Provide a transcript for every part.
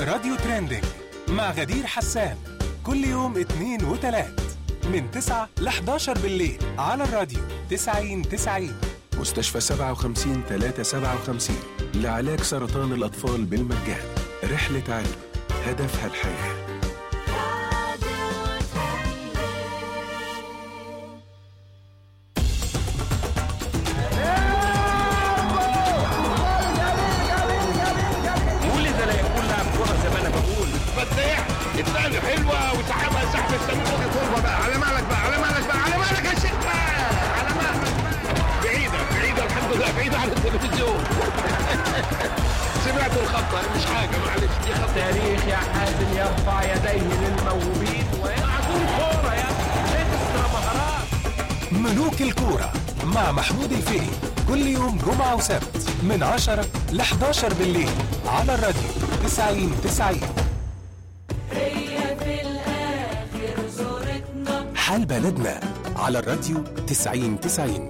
راديو ترندنج مع غدير حسان كل يوم اثنين وثلاث من 9 ل 11 بالليل على الراديو 90 90 مستشفى 57 357 لعلاج سرطان الأطفال بالمجان رحلة علم هدفها الحياه قول اذا لا يكون لاعب كوره زي ما انا بقول فتاح الثاني حلوه وسحبها سحب السمير ودي طولها بقى على مالك بقى على مالك بقى على مالك يا شيخ بقى على مالك بقى بعيده بعيده الحمد لله بعيده عن التلفزيون سمعت الخطه مش حاجه معلش دي خطه تاريخ يا حازم يرفع يديه للموهوبين ويلعبون كوره يا اكسترا مهارات ملوك الكورة مع محمود الفقي كل يوم جمعة وسبت من 10 ل 11 بالليل على الراديو 90 90 هي في الآخر زورتنا حال بلدنا على الراديو 90 90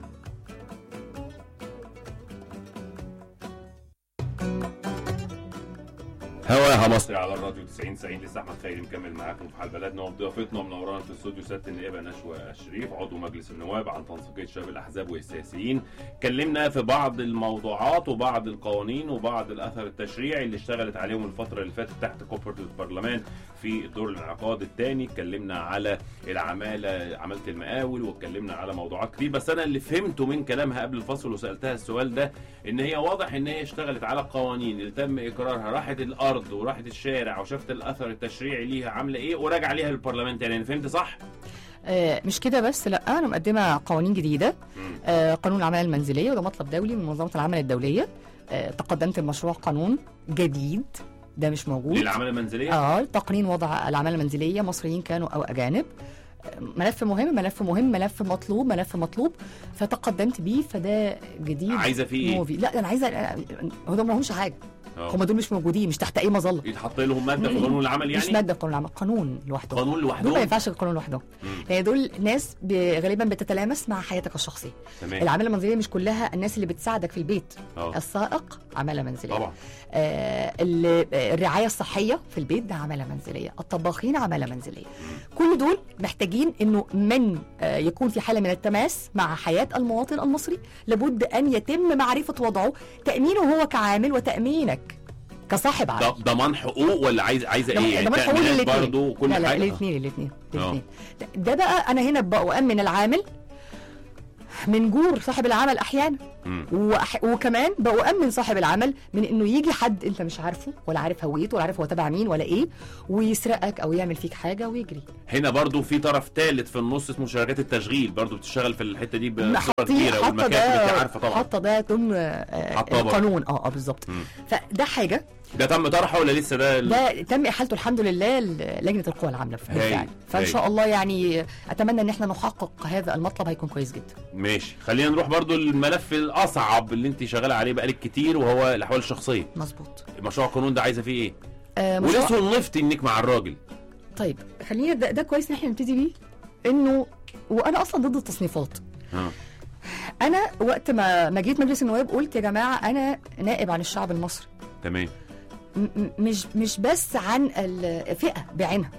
هواها مصري على الراديو 90 90 لسه احمد خيري مكمل معاكم في حال بلدنا وضيافتنا منورانا في الاستوديو سياده النائبه نشوى الشريف عضو مجلس النواب عن تنسيقيه شباب الاحزاب والسياسيين اتكلمنا في بعض الموضوعات وبعض القوانين وبعض الاثر التشريعي اللي اشتغلت عليهم الفتره اللي فاتت تحت كوبرة البرلمان في دور الانعقاد الثاني اتكلمنا على العماله عماله المقاول واتكلمنا على موضوعات كتير بس انا اللي فهمته من كلامها قبل الفصل وسالتها السؤال ده ان هي واضح ان هي اشتغلت على القوانين اللي تم اقرارها راحت الارض وراحت الشارع وشافت الاثر التشريعي ليها عامله ايه وراجع ليها للبرلمان تاني انا فهمت صح؟ آه، مش كده بس لا انا مقدمه قوانين جديده مم. آه، قانون العماله المنزليه وده مطلب دولي من منظمه العمل الدوليه آه، تقدمت بمشروع قانون جديد ده مش موجود للعماله المنزليه اه تقنين وضع العماله المنزليه مصريين كانوا او اجانب آه، ملف مهم ملف مهم ملف مطلوب ملف مطلوب فتقدمت بيه فده جديد عايزه فيه ايه؟ موفي لا ده انا عايزه هو ده ما لهمش حاجه آه. هم دول مش موجودين مش تحت اي مظله يتحط لهم ماده في قانون العمل مش يعني؟ ماده في قانون العمل قانون لوحده قانون دول ما لوحدهم ينفعش قانون لوحدهم مم. لان دول ناس ب- غالبا بتتلامس مع حياتك الشخصيه تمام العماله المنزليه مش كلها الناس اللي بتساعدك في البيت اه السائق عماله منزليه طبعا آه ال- آه، الرعايه الصحيه في البيت ده عماله منزليه الطباخين عماله منزليه كل دول محتاجين انه من آه يكون في حاله من التماس مع حياه المواطن المصري لابد ان يتم معرفه وضعه تامينه هو كعامل وتامينك كصاحب ده عمل ضمان حقوق ولا عايز عايزه ايه؟ يعني ضمان حقوق تأمينات للاثنين برضه وكل لا لا حاجه الاثنين الاثنين الاثنين ده بقى انا هنا بأؤمن العامل من جور صاحب العمل احيانا مم. وأح... وكمان بأؤمن صاحب العمل من انه يجي حد انت مش عارفه ولا عارف هويته ولا عارف هو تبع مين ولا ايه ويسرقك او يعمل فيك حاجه ويجري هنا برضو في طرف ثالث في النص اسمه شركات التشغيل برضو بتشتغل في الحته دي بصوره حاطين كبيره حاطه والمكاتب ده انت عارفه طبعا حاطه ده ضمن آه، حاطاه برضه. القانون اه اه بالظبط مم. فده حاجه ده تم طرحه ولا لسه ده ال- ده تم احالته الحمد لله لجنه القوى العامله بالفعل هايل، فان هايل. شاء الله يعني اتمنى ان احنا نحقق هذا المطلب هيكون كويس جدا ماشي خلينا نروح برضو للملف الاصعب اللي انت شغاله عليه بقالك كتير وهو الاحوال الشخصيه مظبوط مشروع القانون ده عايزه فيه ايه آه مشروع- ولسه نفتي انك مع الراجل طيب خلينا ده, ده كويس ان احنا نبتدي بيه انه وانا اصلا ضد التصنيفات اه انا وقت ما ما جيت مجلس النواب قلت يا جماعه انا نائب عن الشعب المصري تمام م- م- مش مش بس عن الفئه بعينها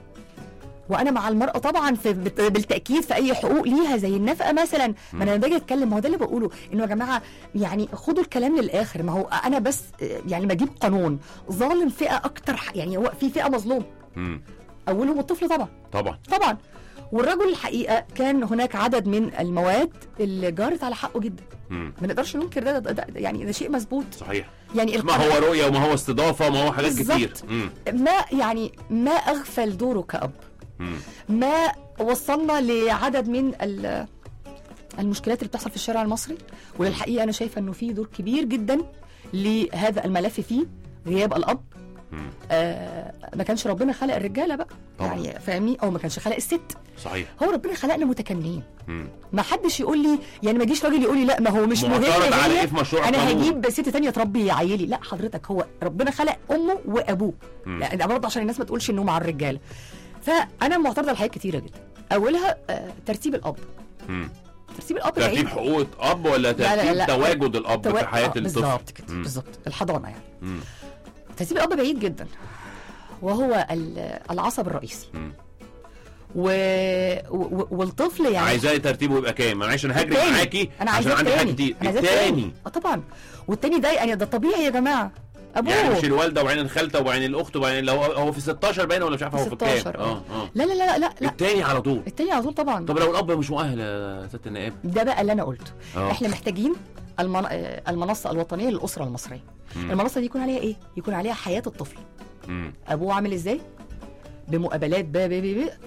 وانا مع المراه طبعا في بت- بالتاكيد في اي حقوق ليها زي النفقه مثلا ما انا باجي اتكلم ما هو ده اللي بقوله انه يا جماعه يعني خدوا الكلام للاخر ما هو انا بس يعني بجيب قانون ظالم فئه اكتر ح- يعني هو في فئه مظلوم امم اولهم الطفل طبعا طبعا طبعا والرجل الحقيقه كان هناك عدد من المواد اللي جارت على حقه جدا امم ما نقدرش ننكر ده, ده, ده يعني ده شيء مظبوط صحيح يعني ما القانون- هو رؤيه وما هو استضافه وما هو حاجات بالظبط. كتير امم ما يعني ما اغفل دوره كأب امم ما وصلنا لعدد من ال- المشكلات اللي بتحصل في الشارع المصري وللحقيقه انا شايفه انه في دور كبير جدا لهذا الملف فيه غياب الاب مم. آه ما كانش ربنا خلق الرجاله بقى طبعا. يعني فاهمني او ما كانش خلق الست صحيح هو ربنا خلقنا متكاملين امم ما حدش يقول لي يعني ما يجيش راجل يقول لي لا ما هو مش مهم معترض على هي ايه في مشروع انا القانون؟ هجيب ست تانية تربي عيالي لا حضرتك هو ربنا خلق امه وابوه مم. لا ده برضه عشان الناس ما تقولش انه مع الرجاله فانا معترضه على حاجات كتيره جدا اولها آه ترتيب الاب امم ترتيب الاب ترتيب بعيد حقوق اب ولا لا، لا، ترتيب لا. تواجد الاب توا- في حياه آه، الطفل بالظبط كده مم. بالظبط الحضانه يعني مم. ترتيب الاب بعيد جدا وهو ال- العصب الرئيسي مم. و... و... والطفل يعني عايزاه ترتيبه يبقى كام معلش انا هجري التاني. معاكي انا عشان عايزاه عندي حاجات التاني كتير أنا عايزاه التاني اه طبعا والتاني ده يعني ده طبيعي يا جماعه ابوه يعني مش الوالده وبعدين الخالته وبعدين الاخت وبعدين لو هو هو في 16 باين ولا مش عارف هو في كام 16 اه اه لا لا لا لا لا التاني على طول التاني على طول طبعا طب لو الاب مش مؤهل يا ست النائب ده بقى اللي انا قلته اه. احنا محتاجين المن... آه، المنصه الوطنيه للاسره المصريه مم. المنصه دي يكون عليها ايه يكون عليها حياه الطفل مم. ابوه عامل ازاي بمقابلات ب ب ب ب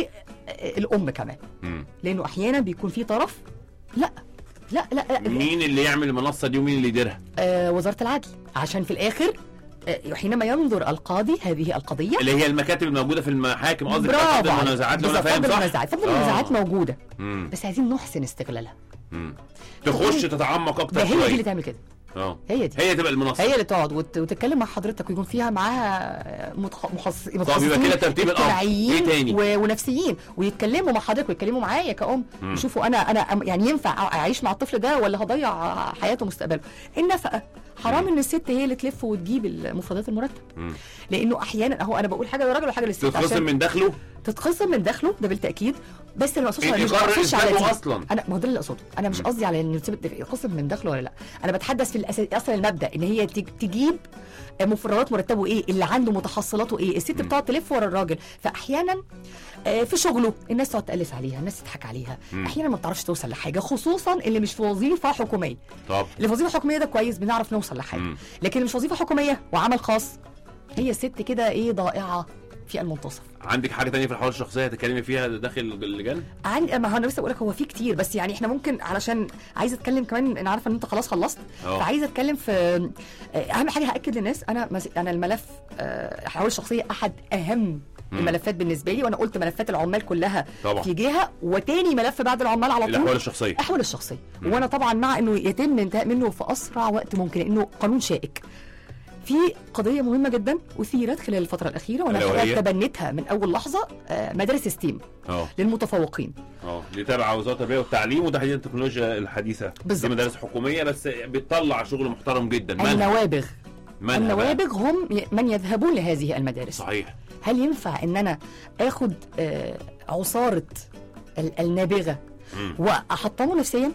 والام كمان مم. لانه احيانا بيكون في طرف لا لا لا, لا. مين اللي يعمل المنصه دي ومين اللي يديرها آه وزاره العدل عشان في الاخر آه حينما ينظر القاضي هذه القضيه اللي هي المكاتب الموجوده في المحاكم قصدي برافو فضل عليك. المنازعات لو انا بالظبط، فاهم فضل صح المنازعات فضل آه. المنازعات موجوده مم. بس عايزين نحسن استغلالها مم. تخش تتعمق ده اكتر هي دي اللي شويه تعمل كده اه هي دي هي تبقى المنصه هي اللي تقعد وت... وتتكلم مع حضرتك ويكون فيها معاها متخ... مخصص... طب يبقى كده ترتيب الأمر. اجتماعيين إيه تاني؟ و... ونفسيين ويتكلموا مع حضرتك ويتكلموا معايا كأم مم. يشوفوا انا انا أم- يعني ينفع اعيش مع الطفل ده ولا هضيع حياته ومستقبله النفقه حرام ان الست هي اللي تلف وتجيب مفردات المرتب مم. لانه احيانا اهو انا بقول حاجه للراجل وحاجه للست تتخصم عشان من دخله تتخصم من دخله ده بالتاكيد بس انا ما اقصدش انت مش قرر بقصدش على إثباته دي. أصلاً. انا ما هو ده اللي اقصده انا مش قصدي على ان تسيب- يتخصم من دخله ولا لا انا بتحدث في الأساس اصلا المبدا ان هي تج- تجيب مفردات مرتبه ايه اللي عنده متحصلاته ايه الست بتقعد تلف ورا الراجل فاحيانا آه، في شغله الناس تقعد تالف عليها الناس تضحك عليها مم. احيانا ما بتعرفش توصل لحاجه خصوصا اللي مش في وظيفه حكوميه طب اللي في وظيفه حكوميه ده كويس بنعرف نوصل لحاجه مم. لكن اللي مش وظيفه حكوميه وعمل خاص هي الست كده ايه ضائعه في المنتصف عندك حاجه تانية في الحوار الشخصيه هتتكلمي فيها داخل اللجان عن ما هو انا لسه بقول لك هو في كتير بس يعني احنا ممكن علشان عايزه اتكلم كمان انا عارفه ان انت خلاص خلصت اه. فعايزه اتكلم في آه، اهم حاجه هاكد للناس انا مس... انا الملف آه، الحوار الشخصيه احد اهم مم. الملفات بالنسبه لي وانا قلت ملفات العمال كلها طبعا. في جهه وتاني ملف بعد العمال على طول الاحوال الشخصيه الاحوال الشخصيه مم. وانا طبعا مع انه يتم الانتهاء منه في اسرع وقت ممكن لانه قانون شائك في قضيه مهمه جدا اثيرت خلال الفتره الاخيره وانا ألا وهي؟ الحقيقة تبنتها من اول لحظه آه، مدارس ستيم اه للمتفوقين اه اللي تابع وزاره التربيه والتعليم وتحديدا التكنولوجيا الحديثه بالظبط. دي مدارس حكوميه بس بتطلع شغل محترم جدا منها النوابغ منها بقى. النوابغ هم ي- من يذهبون لهذه المدارس صحيح هل ينفع ان انا اخد آه، عصاره ال- النابغه مم. واحطمه نفسيا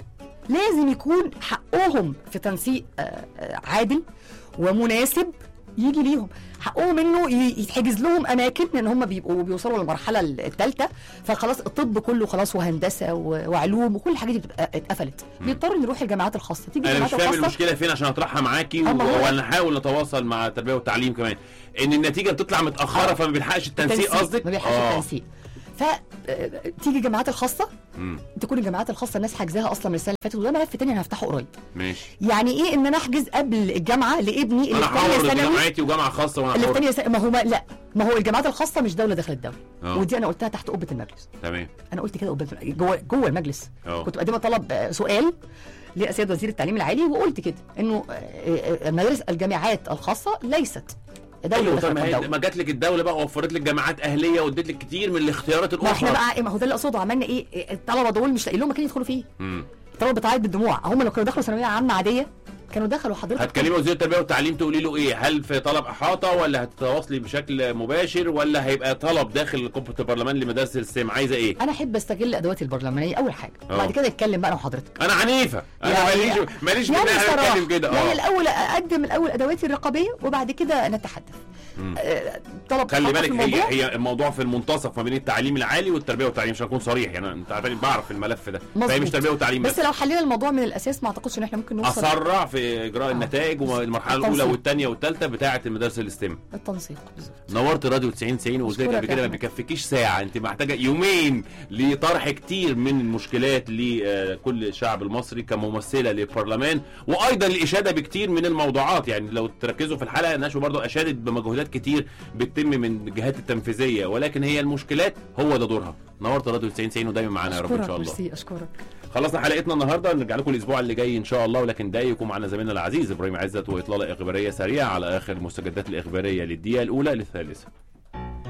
لازم يكون حقهم في تنسيق آه، آه، عادل ومناسب يجي ليهم حقهم انه ي- يتحجز لهم اماكن لان هم بيبقوا بيوصلوا للمرحله الثالثه فخلاص الطب كله خلاص وهندسه و- وعلوم وكل الحاجات دي بتبقى اتقفلت بيضطروا نروح الجامعات الخاصه تيجي انا مش الجامعات فاهم الخاصه المشكله فين عشان اطرحها معاكي أما هو- وهنحاول نتواصل مع التربيه والتعليم كمان ان النتيجه بتطلع متاخره آه. فما بيلحقش التنسيق قصدك ما بيلحقش آه. التنسيق ف آه، تيجي الجامعات الخاصه مم. تكون الجامعات الخاصه الناس حاجزاها اصلا من السنه اللي فاتت وده ملف تاني انا هفتحه قريب ماشي يعني ايه ان انا احجز قبل الجامعه لابني اللي انا في ثانيه حاور ثانوي جامعتي وجامعه خاصه وانا اللي في حر ثانيه ثانوي ما هو ما لا ما هو الجامعات الخاصه مش دوله داخل الدوله آه. ودي انا قلتها تحت قبه المجلس تمام انا قلت كده قبه جوه جوه المجلس اه. كنت مقدمه طلب آه، سؤال لسيد وزير التعليم العالي وقلت كده انه آه، آه، المدارس الجامعات الخاصه ليست دوله ايوه داخل طب ما, هي الدوله ما جات لك الدوله بقى وفرت لك جامعات اهليه واديت لك كتير من الاختيارات ما احنا الاخرى بقى ما هو ده اللي اقصده عملنا ايه إيه، الطلبه دول مش لاقيين لهم مكان يدخلوا فيه مم. الطلبه بتعيط بالدموع هم لو كانوا دخلوا ثانويه عامه عاديه كانوا دخلوا حضرتك هتكلمي وزير التربيه والتعليم تقولي له ايه هل في طلب احاطه ولا هتتواصلي بشكل مباشر ولا هيبقى طلب داخل قبه البرلمان لمدارس السيم عايزه ايه انا احب استغل ادواتي البرلمانيه اول حاجه اه. بعد كده اتكلم بقى انا وحضرتك انا عنيفه انا يعني- ماليش ماليش في يعني ان انا صراحة اتكلم كده يعني اه الاول اقدم الاول ادواتي الرقابيه وبعد كده نتحدث مم. آه، طلب خلي حق في بالك هي الموضوع. هي الموضوع في المنتصف ما بين التعليم العالي والتربيه والتعليم عشان اكون صريح يعني انت عارفين بعرف الملف ده فهي مظبوط. مش تربيه وتعليم بس بس لو حلينا الموضوع من الاساس ما اعتقدش ان احنا ممكن نوصل اسرع في اجراء النتائج والمرحله الاولى التنسيق. والثانيه والثالثه بتاعه المدارس الاستيم التنسيق بالظبط نورت راديو 90 90 وقلت لك أشكرك قبل كده يا ما أحمد. بيكفيكيش ساعه انت محتاجه يومين لطرح كتير من المشكلات لكل الشعب المصري كممثله للبرلمان وايضا الاشاده بكتير من الموضوعات يعني لو تركزوا في الحلقه نشوى برضو اشادت بمجهودات كتير بتتم من الجهات التنفيذيه ولكن هي المشكلات هو ده دورها نورت راديو 90 90 ودايما معانا يا رب ان اشكرك شاء الله ميرسي اشكرك خلصنا حلقتنا النهارده نرجع لكم الاسبوع اللي جاي ان شاء الله ولكن ده يكون معنا زميلنا العزيز ابراهيم عزت واطلاله اخباريه سريعه على اخر المستجدات الاخباريه للدقيقه الاولى للثالثه